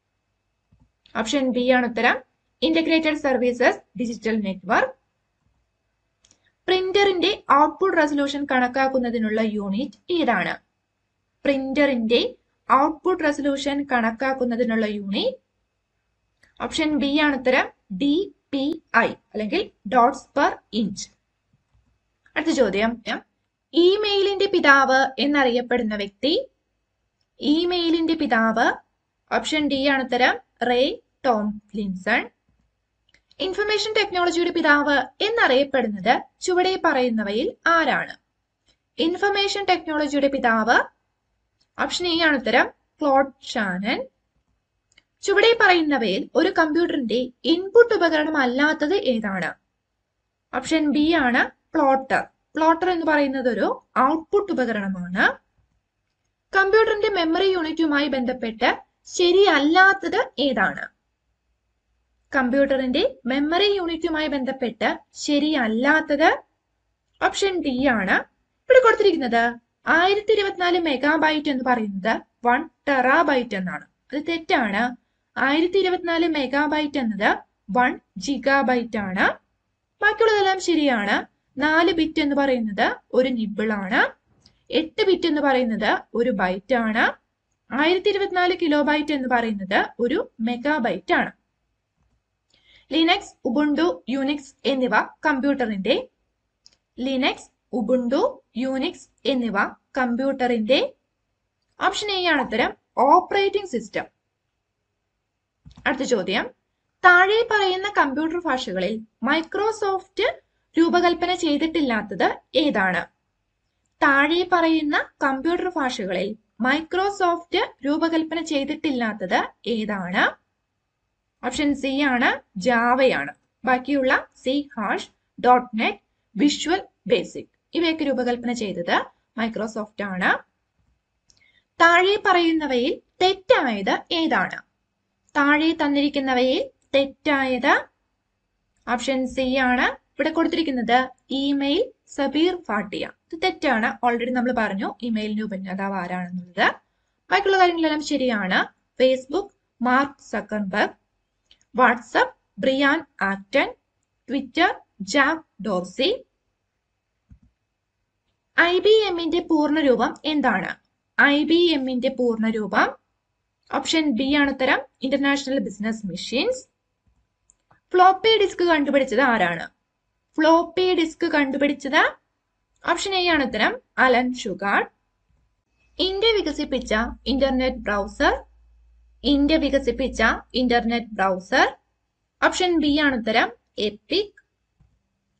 ഓപ്ഷൻ ബി ആണ് ഉത്തരം ഇന്റഗ്രേറ്റഡ് സർവീസസ് ഡിജിറ്റൽ നെറ്റ്വർക്ക് പ്രിന്ററിന്റെ ഔട്ട്പുട്ട് റെസൊല്യൂഷൻ കണക്കാക്കുന്നതിനുള്ള യൂണിറ്റ് ഏതാണ് പ്രിന്ററിന്റെ ഔട്ട്പുട്ട് റെസൊല്യൂഷൻ കണക്കാക്കുന്നതിനുള്ള യൂണിറ്റ് ഓപ്ഷൻ ബി ആണ് ഉത്തരം ഡി പി ഐ അല്ലെങ്കിൽ ഡോട്ട്സ് പെർ ഇഞ്ച് അടുത്ത ചോദ്യം ഇമെയിലിന്റെ പിതാവ് എന്നറിയപ്പെടുന്ന വ്യക്തി ഇമെയിലിന്റെ പിതാവ് ഓപ്ഷൻ ഡി ആണ് ഉത്തരം റേ ടോം ലിൻസൺ ഇൻഫർമേഷൻ ടെക്നോളജിയുടെ പിതാവ് എന്നറിയപ്പെടുന്നത് ചുവടെ പറയുന്നവയിൽ ആരാണ് ഇൻഫർമേഷൻ ടെക്നോളജിയുടെ പിതാവ് ഓപ്ഷൻ എ ആണ് ഉത്തരം ക്ലോഡ് ഷാനൻ ചുവടെ പറയുന്നവയിൽ ഒരു കമ്പ്യൂട്ടറിന്റെ ഇൻപുട്ട് ഉപകരണം അല്ലാത്തത് ഏതാണ് ഓപ്ഷൻ ബി ആണ് പ്ലോട്ടർ പ്ലോട്ടർ എന്ന് പറയുന്നത് ഒരു ഔട്ട്പുട്ട് ഉപകരണമാണ് കമ്പ്യൂട്ടറിന്റെ മെമ്മറി യൂണിറ്റുമായി ബന്ധപ്പെട്ട് ശരിയല്ലാത്തത് ഏതാണ് കമ്പ്യൂട്ടറിന്റെ മെമ്മറി യൂണിറ്റുമായി ബന്ധപ്പെട്ട് ശരിയല്ലാത്തത് ഓപ്ഷൻ ഡി ആണ് ഇവിടെ കൊടുത്തിരിക്കുന്നത് ആയിരത്തി ഇരുപത്തിനാല് മെഗാബൈറ്റ് എന്ന് പറയുന്നത് വൺ ടെറാബൈറ്റ് എന്നാണ് അത് തെറ്റാണ് ആയിരത്തി ഇരുപത്തിനാല് മെഗാബൈറ്റ് എന്നത് വൺ ജിഗാബൈറ്റ് ആണ് ബാക്കിയുള്ളതെല്ലാം ശരിയാണ് നാല് ബിറ്റ് എന്ന് പറയുന്നത് ഒരു നിബിളാണ് എട്ട് ബിറ്റ് എന്ന് പറയുന്നത് ഒരു ബൈറ്റ് ആണ് ആയിരത്തി ഇരുപത്തിനാല് കിലോ ബൈറ്റ് എന്ന് പറയുന്നത് ഒരു മെഗാബൈറ്റ് ആണ് ലിനക്സ് ഉബുണ്ടു യൂണിക്സ് എന്നിവ കമ്പ്യൂട്ടറിന്റെ ലിനക്സ് ഉബുണ്ടു യൂണിക്സ് എന്നിവ കമ്പ്യൂട്ടറിന്റെ ഓപ്ഷൻ എ ആണ് ഉത്തരം ഓപ്പറേറ്റിംഗ് സിസ്റ്റം അടുത്ത ചോദ്യം താഴെ പറയുന്ന കമ്പ്യൂട്ടർ ഭാഷകളിൽ മൈക്രോസോഫ്റ്റ് രൂപകൽപ്പന ചെയ്തിട്ടില്ലാത്തത് ഏതാണ് താഴെ പറയുന്ന കമ്പ്യൂട്ടർ ഭാഷകളിൽ മൈക്രോസോഫ്റ്റ് രൂപകൽപ്പന ചെയ്തിട്ടില്ലാത്തത് ഏതാണ് ഓപ്ഷൻ സി ആണ് ജാവയാണ് ബാക്കിയുള്ള C hash dot net visual basic ഇവയൊക്കെ രൂപകൽപ്പന ചെയ്തത് മൈക്രോസോഫ്റ്റ് ആണ് താഴെ പറയുന്നവയിൽ തെറ്റായത് ഏതാണ് താഴെ തന്നിരിക്കുന്നവയിൽ തെറ്റായത് ഓപ്ഷൻ സി ആണ് ഇവിടെ കൊടുത്തിരിക്കുന്നത് ഇമെയിൽ സബീർ ഫാട്ടിയ ഇത് തെറ്റാണ് ഓൾറെഡി നമ്മൾ പറഞ്ഞു ഇമെയിലിന്റെ ഉപജ്ഞാതാവ് ആരാണെന്നുള്ളത് ബാക്കിയുള്ള കാര്യങ്ങളെല്ലാം ശരിയാണ് Facebook Mark Zuckerberg WhatsApp Brian Acton Twitter Jack Dorsey I B എമ്മിന്റെ പൂർണ്ണരൂപം എന്താണ് ഐ ബി എമ്മിന്റെ പൂർണ്ണരൂപം ഓപ്ഷൻ ബി ആണ് ഉത്തരം international business machines floppy disk കണ്ടുപിടിച്ചത് ആരാണ് ഫ്ലോപ്പി ഡിസ്ക് കണ്ടുപിടിച്ചത് ഓപ്ഷൻ എ ആണ് ഉത്തരം അലൻ ഷുഗാർഡ് ഇന്ത്യ വികസിപ്പിച്ച ഇന്റർനെറ്റ് ബ്രൗസർ ഇന്ത്യ വികസിപ്പിച്ച ഇന്റർനെറ്റ് ബ്രൗസർ ഓപ്ഷൻ ബി ആണ് ഉത്തരം എപ്പിക്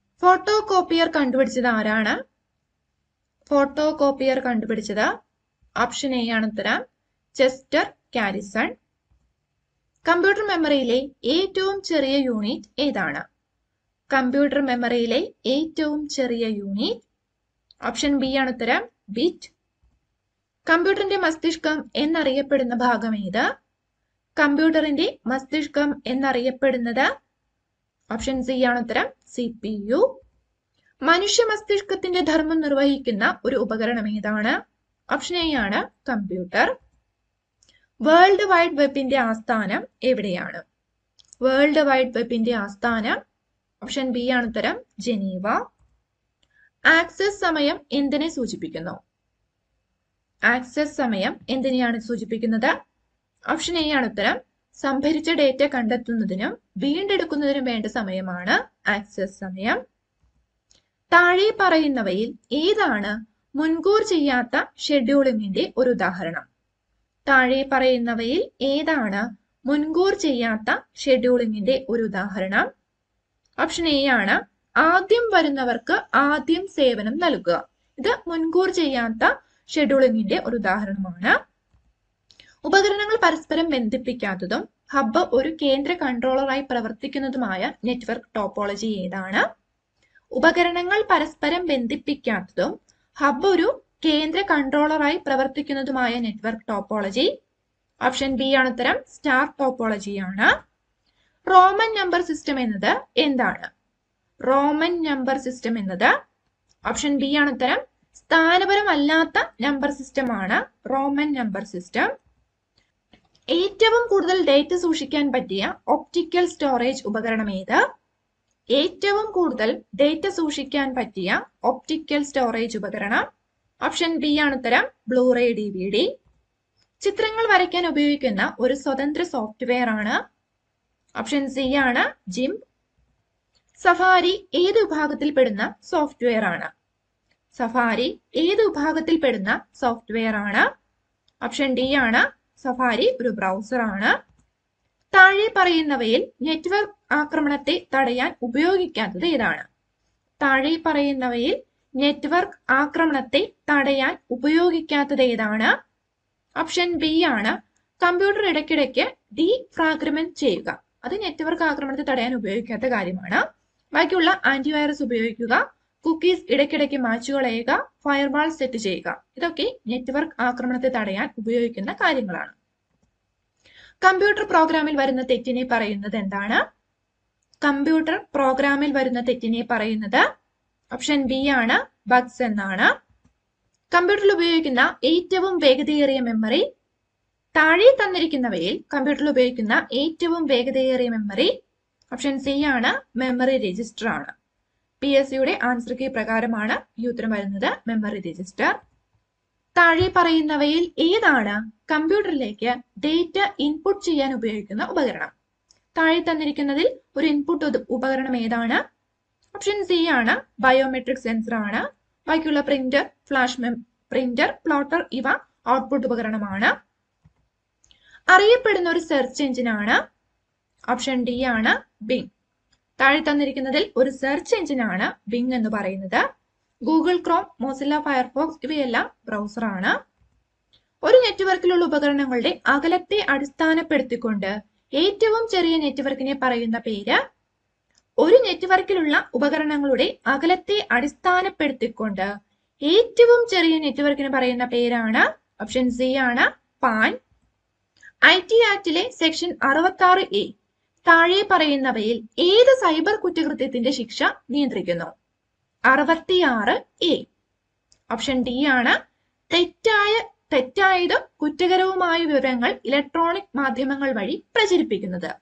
ഫോട്ടോ കോപ്പിയർ കണ്ടുപിടിച്ചത് ആരാണ് ഫോട്ടോ കോപ്പിയർ കണ്ടുപിടിച്ചത് ഓപ്ഷൻ എ ആണ് ഉത്തരം ചെസ്റ്റർ കാരിസൺ കമ്പ്യൂട്ടർ മെമ്മറിയിലെ ഏറ്റവും ചെറിയ യൂണിറ്റ് ഏതാണ് കമ്പ്യൂട്ടർ മെമ്മറിയിലെ ഏറ്റവും ചെറിയ യൂണിറ്റ് ഓപ്ഷൻ ബി ആണ് ഉത്തരം ബിറ്റ് കമ്പ്യൂട്ടറിന്റെ മസ്തിഷ്കം എന്നറിയപ്പെടുന്ന ഭാഗം ഏത് കമ്പ്യൂട്ടറിന്റെ മസ്തിഷ്കം എന്നറിയപ്പെടുന്നത് ഓപ്ഷൻ സി ആണ് ഉത്തരം സി പി യു മനുഷ്യ മസ്തിഷ്കത്തിന്റെ ധർമ്മം നിർവഹിക്കുന്ന ഒരു ഉപകരണം ഏതാണ് ഓപ്ഷൻ എ ആണ് കമ്പ്യൂട്ടർ വേൾഡ് വൈഡ് വെബിന്റെ ആസ്ഥാനം എവിടെയാണ് വേൾഡ് വൈഡ് വെബിന്റെ ആസ്ഥാനം ഓപ്ഷൻ ബി ആണ് ഉത്തരം ജനീവ ആക്സസ് സമയം എന്തിനെ സൂചിപ്പിക്കുന്നു ആക്സസ് സമയം എന്തിനെയാണ് സൂചിപ്പിക്കുന്നത് ഓപ്ഷൻ എ ആണ് ഉത്തരം സംഭരിച്ച ഡേറ്റ കണ്ടെത്തുന്നതിനും വീണ്ടെടുക്കുന്നതിനും വേണ്ട സമയമാണ് ആക്സസ് സമയം താഴെ പറയുന്നവയിൽ ഏതാണ് മുൻകൂർ ചെയ്യാത്ത ഷെഡ്യൂളിംഗിന്റെ ഒരു ഉദാഹരണം താഴെ പറയുന്നവയിൽ ഏതാണ് മുൻകൂർ ചെയ്യാത്ത ഷെഡ്യൂളിംഗിന്റെ ഒരു ഉദാഹരണം ഓപ്ഷൻ എ ആണ് ആദ്യം വരുന്നവർക്ക് ആദ്യം സേവനം നൽകുക ഇത് മുൻകൂർ ചെയ്യാത്ത ഷെഡ്യൂളിംഗിന്റെ ഒരു ഉദാഹരണമാണ് ഉപകരണങ്ങൾ പരസ്പരം ബന്ധിപ്പിക്കാത്തതും ഹബ്ബ് ഒരു കേന്ദ്ര കൺട്രോളറായി പ്രവർത്തിക്കുന്നതുമായ നെറ്റ്വർക്ക് ടോപ്പോളജി ഏതാണ് ഉപകരണങ്ങൾ പരസ്പരം ബന്ധിപ്പിക്കാത്തതും ഹബ്ബ് ഒരു കേന്ദ്ര കൺട്രോളറായി പ്രവർത്തിക്കുന്നതുമായ നെറ്റ്വർക്ക് ടോപ്പോളജി ഓപ്ഷൻ ബി ആണ് ഉത്തരം സ്റ്റാർ ടോപ്പോളജിയാണ് റോമൻ നമ്പർ സിസ്റ്റം എന്നത് എന്താണ് റോമൻ നമ്പർ സിസ്റ്റം എന്നത് ഓപ്ഷൻ ബി ആണ് ഉത്തരം സ്ഥാനപരമല്ലാത്ത നമ്പർ സിസ്റ്റമാണ് റോമൻ നമ്പർ സിസ്റ്റം ഏറ്റവും കൂടുതൽ ഡേറ്റ സൂക്ഷിക്കാൻ പറ്റിയ ഒപ്റ്റിക്കൽ സ്റ്റോറേജ് ഉപകരണം ഏത് ഏറ്റവും കൂടുതൽ ഡേറ്റ സൂക്ഷിക്കാൻ പറ്റിയ ഒപ്റ്റിക്കൽ സ്റ്റോറേജ് ഉപകരണം ഓപ്ഷൻ ബി ആണ് ഉത്തരം ബ്ലൂറേ ഡി വി ഡി ചിത്രങ്ങൾ വരയ്ക്കാൻ ഉപയോഗിക്കുന്ന ഒരു സ്വതന്ത്ര സോഫ്റ്റ്വെയർ ആണ് ഓപ്ഷൻ സി ആണ് ജിം സഫാരി ഏത് വിഭാഗത്തിൽ പെടുന്ന സോഫ്റ്റ്വെയർ ആണ് സഫാരി ഏത് വിഭാഗത്തിൽ പെടുന്ന സോഫ്റ്റ്വെയർ ആണ് ഓപ്ഷൻ ഡി ആണ് സഫാരി ഒരു ബ്രൗസർ ആണ് താഴെ പറയുന്നവയിൽ നെറ്റ്വർക്ക് ആക്രമണത്തെ തടയാൻ ഉപയോഗിക്കാത്തത് ഏതാണ് താഴെ പറയുന്നവയിൽ നെറ്റ്വർക്ക് ആക്രമണത്തെ തടയാൻ ഉപയോഗിക്കാത്തത് ഏതാണ് ഓപ്ഷൻ ബി ആണ് കമ്പ്യൂട്ടർ ഇടയ്ക്കിടയ്ക്ക് ഡീഫ്രാഗ്രിമെന്റ് ചെയ്യുക അത് നെറ്റ്വർക്ക് ആക്രമണത്തെ തടയാൻ ഉപയോഗിക്കാത്ത കാര്യമാണ് ബാക്കിയുള്ള ആന്റിവൈറസ് ഉപയോഗിക്കുക കുക്കീസ് ഇടയ്ക്കിടയ്ക്ക് മാച്ചു കളയുക ഫയർവാൾ സെറ്റ് ചെയ്യുക ഇതൊക്കെ നെറ്റ്വർക്ക് ആക്രമണത്തെ തടയാൻ ഉപയോഗിക്കുന്ന കാര്യങ്ങളാണ് കമ്പ്യൂട്ടർ പ്രോഗ്രാമിൽ വരുന്ന തെറ്റിനെ പറയുന്നത് എന്താണ് കമ്പ്യൂട്ടർ പ്രോഗ്രാമിൽ വരുന്ന തെറ്റിനെ പറയുന്നത് ഓപ്ഷൻ ബി ആണ് ബഗ്സ് എന്നാണ് കമ്പ്യൂട്ടറിൽ ഉപയോഗിക്കുന്ന ഏറ്റവും വേഗതയേറിയ മെമ്മറി താഴെ തന്നിരിക്കുന്നവയിൽ കമ്പ്യൂട്ടറിൽ ഉപയോഗിക്കുന്ന ഏറ്റവും വേഗതയേറിയ മെമ്മറി ഓപ്ഷൻ സി ആണ് മെമ്മറി രജിസ്റ്റർ ആണ് പി എസ് സിയുടെ ആൻസർ കീ പ്രകാരമാണ് ഈ ഉത്തരം വരുന്നത് മെമ്മറി രജിസ്റ്റർ താഴെ പറയുന്നവയിൽ ഏതാണ് കമ്പ്യൂട്ടറിലേക്ക് ഡേറ്റ ഇൻപുട്ട് ചെയ്യാൻ ഉപയോഗിക്കുന്ന ഉപകരണം താഴെ തന്നിരിക്കുന്നതിൽ ഒരു ഇൻപുട്ട് ഉപകരണം ഏതാണ് ഓപ്ഷൻ സി ആണ് ബയോമെട്രിക് സെൻസർ ആണ് ബാക്കിയുള്ള പ്രിന്റർ ഫ്ലാഷ് മെം പ്രിന്റർ പ്ലോട്ടർ ഇവ ഔട്ട്പുട്ട് ഉപകരണമാണ് അറിയപ്പെടുന്ന ഒരു സെർച്ച് എഞ്ചിനാണ് ഓപ്ഷൻ ഡി ആണ് ബിങ് താഴെ തന്നിരിക്കുന്നതിൽ ഒരു സെർച്ച് എഞ്ചിനാണ് ബിങ് എന്ന് പറയുന്നത് ഗൂഗിൾ ക്രോം മോസില്ല ഫയർഫോക്സ് ഇവയെല്ലാം ബ്രൗസറാണ് ഒരു നെറ്റ്വർക്കിലുള്ള ഉപകരണങ്ങളുടെ അകലത്തെ അടിസ്ഥാനപ്പെടുത്തിക്കൊണ്ട് ഏറ്റവും ചെറിയ നെറ്റ്വർക്കിനെ പറയുന്ന പേര് ഒരു നെറ്റ്വർക്കിലുള്ള ഉപകരണങ്ങളുടെ അകലത്തെ അടിസ്ഥാനപ്പെടുത്തിക്കൊണ്ട് ഏറ്റവും ചെറിയ നെറ്റ്വർക്കിന് പറയുന്ന പേരാണ് ഓപ്ഷൻ സി ആണ് പാൻ ഐ ടി ആക്ടിലെ സെക്ഷൻ അറുപത്തി ആറ് എ താഴെ പറയുന്നവയിൽ ഏത് സൈബർ കുറ്റകൃത്യത്തിന്റെ ശിക്ഷ നിയന്ത്രിക്കുന്നു അറുപത്തിയാറ് എ ഓപ്ഷൻ ഡി ആണ് തെറ്റായ തെറ്റായതും കുറ്റകരവുമായ വിവരങ്ങൾ ഇലക്ട്രോണിക് മാധ്യമങ്ങൾ വഴി പ്രചരിപ്പിക്കുന്നത്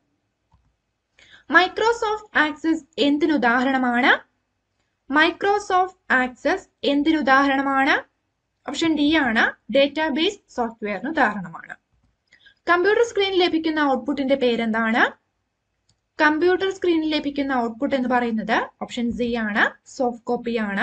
മൈക്രോസോഫ്റ്റ് ആക്സസ് എന്തിനുദാഹരണമാണ് മൈക്രോസോഫ്റ്റ് ആക്സസ് എന്തിനുദാഹരണമാണ് ഓപ്ഷൻ ഡി ആണ് ഡേറ്റാബേസ് സോഫ്റ്റ്വെയറിന് ഉദാഹരണമാണ് കമ്പ്യൂട്ടർ സ്ക്രീനിൽ ലഭിക്കുന്ന ഔട്ട്പുട്ടിന്റെ പേരെന്താണ് കമ്പ്യൂട്ടർ സ്ക്രീനിൽ ലഭിക്കുന്ന ഔട്ട്പുട്ട് എന്ന് പറയുന്നത് ഓപ്ഷൻ സി ആണ് സോഫ്റ്റ് കോപ്പി ആണ്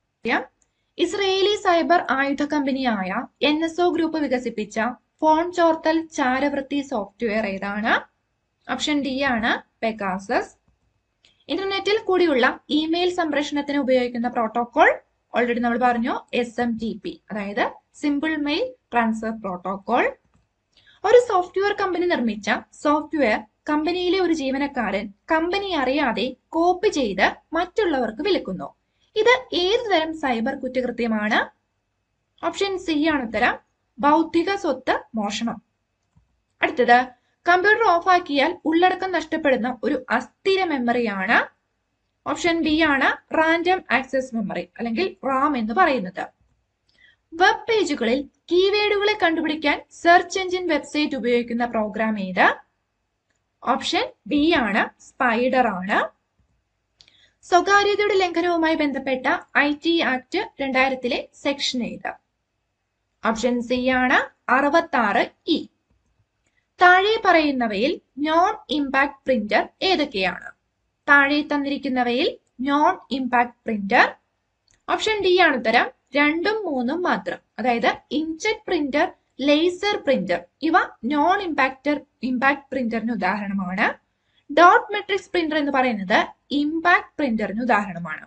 ഇസ്രയേലി സൈബർ ആയുധ കമ്പനിയായ എൻ എസ് ഒ ഗ്രൂപ്പ് വികസിപ്പിച്ച ഫോൺ ചോർത്തൽ ചാരവൃത്തി സോഫ്റ്റ്വെയർ ഏതാണ് ഓപ്ഷൻ ഡി ആണ് പെഗാസസ് ഇന്റർനെറ്റിൽ കൂടിയുള്ള ഇമെയിൽ സംപ്രേഷണത്തിന് ഉപയോഗിക്കുന്ന പ്രോട്ടോകോൾ ഓൾറെഡി നമ്മൾ പറഞ്ഞു എസ് എം ടി പി അതായത് സിമ്പിൾ മെയിൽ ട്രാൻസ്ഫർ പ്രോട്ടോകോൾ ഒരു സോഫ്റ്റ്വെയർ കമ്പനി നിർമ്മിച്ച സോഫ്റ്റ്വെയർ കമ്പനിയിലെ ഒരു ജീവനക്കാരൻ കമ്പനി അറിയാതെ കോപ്പി ചെയ്ത് മറ്റുള്ളവർക്ക് വിൽക്കുന്നു ഇത് ഏതു തരം സൈബർ കുറ്റകൃത്യമാണ് ഓപ്ഷൻ സി ആണ് ഉത്തരം ഭൗതിക സ്വത്ത് മോഷണം അടുത്തത് കമ്പ്യൂട്ടർ ഓഫാക്കിയാൽ ഉള്ളടക്കം നഷ്ടപ്പെടുന്ന ഒരു അസ്ഥിര മെമ്മറിയാണ് ഓപ്ഷൻ ബി ആണ് റാൻഡം ആക്സസ് മെമ്മറി അല്ലെങ്കിൽ റാം എന്ന് പറയുന്നത് വെബ് പേജുകളിൽ കീവേഡുകളെ കണ്ടുപിടിക്കാൻ സെർച്ച് എഞ്ചിൻ വെബ്സൈറ്റ് ഉപയോഗിക്കുന്ന പ്രോഗ്രാം ഏത് ഓപ്ഷൻ ബി ആണ് സ്പൈഡർ ആണ് സ്വകാര്യതയുടെ ലംഘനവുമായി ബന്ധപ്പെട്ട ഐ ടി ആക്ട് രണ്ടായിരത്തിലെ സെക്ഷൻ ഏത് ഓപ്ഷൻ സി ആണ് അറുപത്തി ആറ് ഇ താഴെ പറയുന്നവയിൽ നോൺ ഇമ്പാക്ട് പ്രിന്റർ ഏതൊക്കെയാണ് താഴെ തന്നിരിക്കുന്നവയിൽ non impact printer option D ആണ് ഉത്തരം രണ്ടും മൂന്നും മാത്രം അതായത് ഇൻജെറ്റ് പ്രിന്റർ ലേസർ പ്രിന്റർ ഇവ നോൺ ഇമ്പാക്ടർ ഇമ്പാക്ട് പ്രിന്ററിന് ഉദാഹരണമാണ് ഡോട്ട് മെട്രിക്സ് പ്രിന്റർ എന്ന് പറയുന്നത് ഇമ്പാക്ട് പ്രിന്ററിന് ഉദാഹരണമാണ്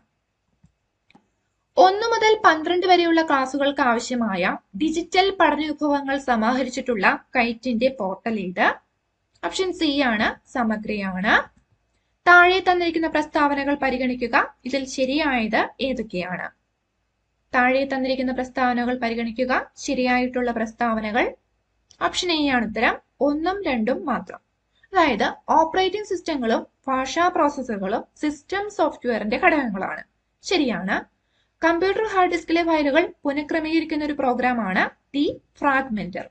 ഒന്നു മുതൽ പന്ത്രണ്ട് വരെയുള്ള ക്ലാസുകൾക്ക് ആവശ്യമായ ഡിജിറ്റൽ പഠന വിഭവങ്ങൾ സമാഹരിച്ചിട്ടുള്ള കൈറ്റിന്റെ പോർട്ടൽ ഏത് ഓപ്ഷൻ സി ആണ് സമഗ്രയാണ് താഴെ തന്നിരിക്കുന്ന പ്രസ്താവനകൾ പരിഗണിക്കുക ഇതിൽ ശരിയായത് ഏതൊക്കെയാണ് താഴെ തന്നിരിക്കുന്ന പ്രസ്താവനകൾ പരിഗണിക്കുക ശരിയായിട്ടുള്ള പ്രസ്താവനകൾ ഓപ്ഷൻ എ ആണ് ഉത്തരം ഒന്നും രണ്ടും മാത്രം അതായത് ഓപ്പറേറ്റിംഗ് സിസ്റ്റങ്ങളും ഭാഷാ പ്രോസസ്സറുകളും സിസ്റ്റം സോഫ്റ്റ്വെയറിന്റെ ഘടകങ്ങളാണ് ശരിയാണ് കമ്പ്യൂട്ടർ ഹാർഡ് ഡിസ്കിലെ ഫയലുകൾ പുനഃക്രമീകരിക്കുന്ന ഒരു പ്രോഗ്രാമാണ് ദി ഫ്രാഗ്മെന്റർ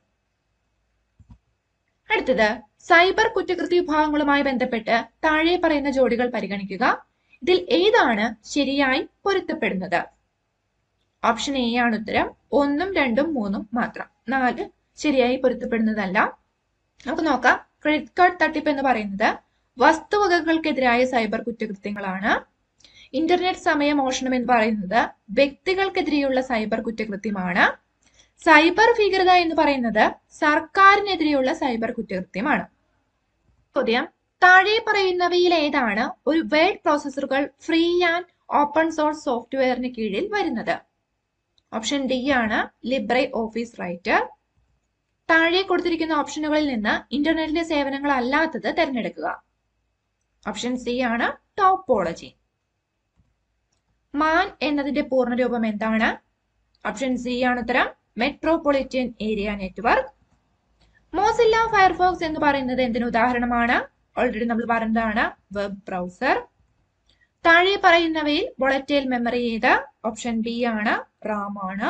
അടുത്തത് സൈബർ കുറ്റകൃത്യ വിഭാഗങ്ങളുമായി ബന്ധപ്പെട്ട് താഴെ പറയുന്ന ജോഡികൾ പരിഗണിക്കുക ഇതിൽ ഏതാണ് ശരിയായി പൊരുത്തപ്പെടുന്നത് ഓപ്ഷൻ എ ആണ് ഉത്തരം ഒന്നും രണ്ടും മൂന്നും മാത്രം നാല് ശരിയായി പൊരുത്തപ്പെടുന്നതല്ല നമുക്ക് നോക്കാം ക്രെഡിറ്റ് കാർഡ് തട്ടിപ്പ് എന്ന് പറയുന്നത് വസ്തുവകകൾക്കെതിരായ സൈബർ കുറ്റകൃത്യങ്ങളാണ് ഇന്റർനെറ്റ് സമയ മോഷണം എന്ന് പറയുന്നത് വ്യക്തികൾക്കെതിരെയുള്ള സൈബർ കുറ്റകൃത്യമാണ് സൈബർ ഭീകരത എന്ന് പറയുന്നത് സർക്കാരിനെതിരെയുള്ള സൈബർ കുറ്റകൃത്യമാണ് ചോദ്യം താഴെ പറയുന്നവയിൽ ഏതാണ് ഒരു വേർഡ് പ്രോസസ്സറുകൾ ഫ്രീ ആൻഡ് ഓപ്പൺ സോഴ്സ് സോഫ്റ്റ്വെയറിന് കീഴിൽ വരുന്നത് ഓപ്ഷൻ ഡി ആണ് ലിബ്രെ ഓഫീസ് റൈറ്റർ താഴെ കൊടുത്തിരിക്കുന്ന ഓപ്ഷനുകളിൽ നിന്ന് ഇന്റർനെറ്റിലെ സേവനങ്ങൾ അല്ലാത്തത് തിരഞ്ഞെടുക്കുക ഓപ്ഷൻ സി ആണ് ടോപ്പോളജി മാൻ എന്നതിന്റെ പൂർണ്ണരൂപം എന്താണ് ഓപ്ഷൻ സി ആണ് ഉത്തരം metropolitan area network Mozilla Firefox എന്ന് പറയുന്നത് എന്തിനു ഉദാഹരണമാണ് ഓൾറെഡി നമ്മൾ പറഞ്ഞതാണ് വെബ് ബ്രൗസർ താഴെ പറയുന്നവയിൽ വൊളറ്റൈൽ മെമ്മറി ഏത് ഓപ്ഷൻ ബി ആണ് റാം ആണ്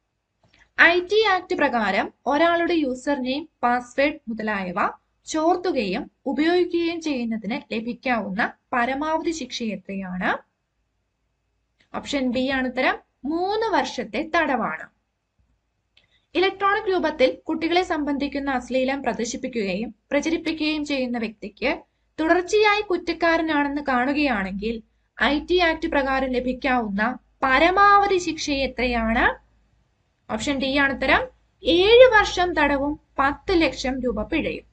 ഐ ടി ആക്ട് പ്രകാരം ഒരാളുടെ യൂസർ നെയിം പാസ്വേഡ് മുതലായവ ചോർത്തുകയും ഉപയോഗിക്കുകയും ചെയ്യുന്നതിന് ലഭിക്കാവുന്ന പരമാവധി ശിക്ഷ എത്രയാണ് ഓപ്ഷൻ ബി ആണ് ഉത്തരം മൂന്ന് വർഷത്തെ തടവാണ് ഇലക്ട്രോണിക് രൂപത്തിൽ കുട്ടികളെ സംബന്ധിക്കുന്ന അശ്ലീലം പ്രദർശിപ്പിക്കുകയും പ്രചരിപ്പിക്കുകയും ചെയ്യുന്ന വ്യക്തിക്ക് തുടർച്ചയായി കുറ്റക്കാരനാണെന്ന് കാണുകയാണെങ്കിൽ ഐ ടി ആക്ട് പ്രകാരം ലഭിക്കാവുന്ന പരമാവധി ശിക്ഷ എത്രയാണ് ഓപ്ഷൻ ഡി ആണ് ഉത്തരം ഏഴ് വർഷം തടവും പത്ത് ലക്ഷം രൂപ പിഴയും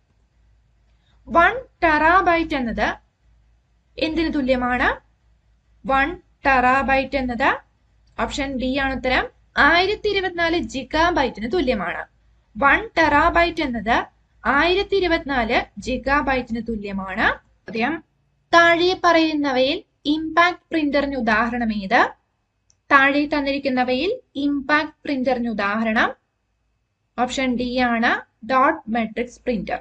വൺ ടെറാബൈറ്റ് എന്നത് എന്തിനു തുല്യമാണ് വൺ ടെറാബൈറ്റ് എന്നത് ഓപ്ഷൻ ഡി ആണ് ഉത്തരം ആയിരത്തി ഇരുപത്തിനാല് ജിഗാബൈറ്റിന് തുല്യമാണ് വൺ ടെറാബൈറ്റ് എന്നത് ആയിരത്തി ഇരുപത്തിനാല് ജിഗാബൈറ്റിന് തുല്യമാണ് ചോദ്യം താഴെ പറയുന്നവയിൽ ഇമ്പാക്ട് പ്രിന്ററിന് ഉദാഹരണം ഏത് താഴെ തന്നിരിക്കുന്നവയിൽ ഇമ്പാക്ട് പ്രിന്ററിന് ഉദാഹരണം ഓപ്ഷൻ ഡി ആണ് ഡോട്ട് മെട്രിക്സ് പ്രിന്റർ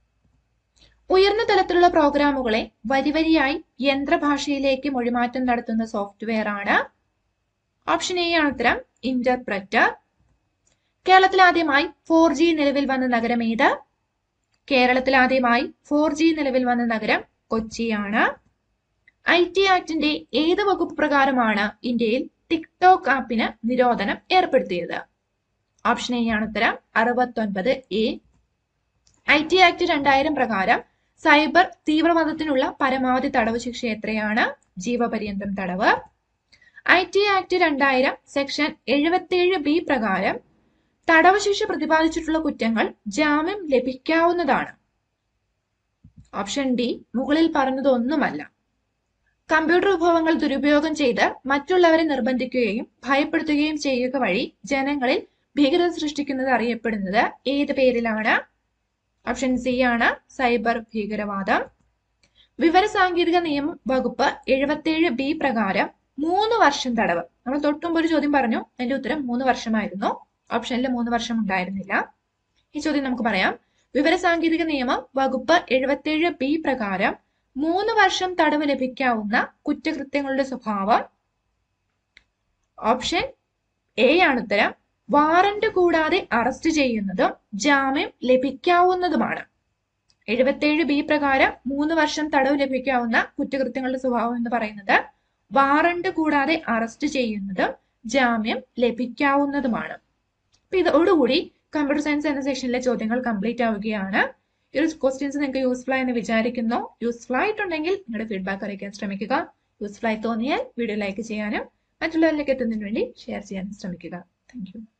ഉയർന്ന തലത്തിലുള്ള പ്രോഗ്രാമുകളെ വരിവരിയായി യന്ത്രഭാഷയിലേക്ക് മൊഴിമാറ്റം നടത്തുന്ന സോഫ്റ്റ്വെയർ ആണ് ഓപ്ഷൻ എ ആണ് ഉത്തരം ഇന്റർപ്രറ്റർ കേരളത്തിൽ ആദ്യമായി ഫോർ ജി നിലവിൽ വന്ന നഗരം ഏത് കേരളത്തിൽ ആദ്യമായി ഫോർ ജി നിലവിൽ വന്ന നഗരം കൊച്ചിയാണ് ഐ ടി ആക്ടിന്റെ ഏത് വകുപ്പ് പ്രകാരമാണ് ഇന്ത്യയിൽ ടിക്ടോക്ക് ആപ്പിന് നിരോധനം ഏർപ്പെടുത്തിയത് ഓപ്ഷൻ എ ആണ് ഉത്തരം അറുപത്തൊൻപത് എ ഐ ടി ആക്ട് രണ്ടായിരം പ്രകാരം സൈബർ തീവ്രവാദത്തിനുള്ള പരമാവധി തടവ് ശിക്ഷ എത്രയാണ് ജീവപര്യന്തം തടവ് ഐ ടി ആക്ട് രണ്ടായിരം സെക്ഷൻ എഴുപത്തിയേഴ് ബി പ്രകാരം തടവ് ശിക്ഷ പ്രതിപാദിച്ചിട്ടുള്ള കുറ്റങ്ങൾ ജാമ്യം ലഭിക്കാവുന്നതാണ് ഓപ്ഷൻ ഡി മുകളിൽ പറഞ്ഞതൊന്നുമല്ല കമ്പ്യൂട്ടർ വിഭവങ്ങൾ ദുരുപയോഗം ചെയ്ത് മറ്റുള്ളവരെ നിർബന്ധിക്കുകയും ഭയപ്പെടുത്തുകയും ചെയ്യുക വഴി ജനങ്ങളിൽ ഭീകരത സൃഷ്ടിക്കുന്നത് അറിയപ്പെടുന്നത് ഏത് പേരിലാണ് ഓപ്ഷൻ സി ആണ് സൈബർ ഭീകരവാദം വിവരസാങ്കേതിക നിയമം വകുപ്പ് എഴുപത്തിയേഴ് ബി പ്രകാരം മൂന്ന് വർഷം തടവ് നമ്മൾ തൊട്ടുമുമ്പ് ഒരു ചോദ്യം പറഞ്ഞു അതിന്റെ ഉത്തരം മൂന്ന് വർഷമായിരുന്നു ഓപ്ഷനിൽ മൂന്ന് വർഷം ഉണ്ടായിരുന്നില്ല ഈ ചോദ്യം നമുക്ക് പറയാം വിവരസാങ്കേതിക നിയമം വകുപ്പ് എഴുപത്തിയേഴ് ബി പ്രകാരം മൂന്ന് വർഷം തടവ് ലഭിക്കാവുന്ന കുറ്റകൃത്യങ്ങളുടെ സ്വഭാവം ഓപ്ഷൻ എ ആണ് ഉത്തരം വാറന്റ് കൂടാതെ അറസ്റ്റ് ചെയ്യുന്നതും ജാമ്യം ലഭിക്കാവുന്നതുമാണ് എഴുപത്തിയേഴ് ബി പ്രകാരം മൂന്ന് വർഷം തടവ് ലഭിക്കാവുന്ന കുറ്റകൃത്യങ്ങളുടെ സ്വഭാവം എന്ന് പറയുന്നത് വാറന്റ് കൂടാതെ അറസ്റ്റ് ചെയ്യുന്നതും ജാമ്യം ലഭിക്കാവുന്നതുമാണ് അപ്പൊ ഇതോടുകൂടി കമ്പ്യൂട്ടർ സയൻസ് എന്ന സെക്ഷനിലെ ചോദ്യങ്ങൾ കംപ്ലീറ്റ് ആവുകയാണ് ഈ ഒരു ക്വസ്റ്റ്യൻസ് നിങ്ങൾക്ക് യൂസ്ഫുൾ ആയെന്ന് വിചാരിക്കുന്നു യൂസ്ഫുൾ ആയിട്ടുണ്ടെങ്കിൽ നിങ്ങളുടെ ഫീഡ്ബാക്ക് അറിയിക്കാൻ ശ്രമിക്കുക യൂസ്ഫുൾ ആയി തോന്നിയാൽ വീഡിയോ ലൈക്ക് ചെയ്യാനും മറ്റുള്ളവരിലേക്ക് എത്തുന്നതിന് വേണ്ടി ഷെയർ ചെയ്യാനും ശ്രമിക്കുക താങ്ക്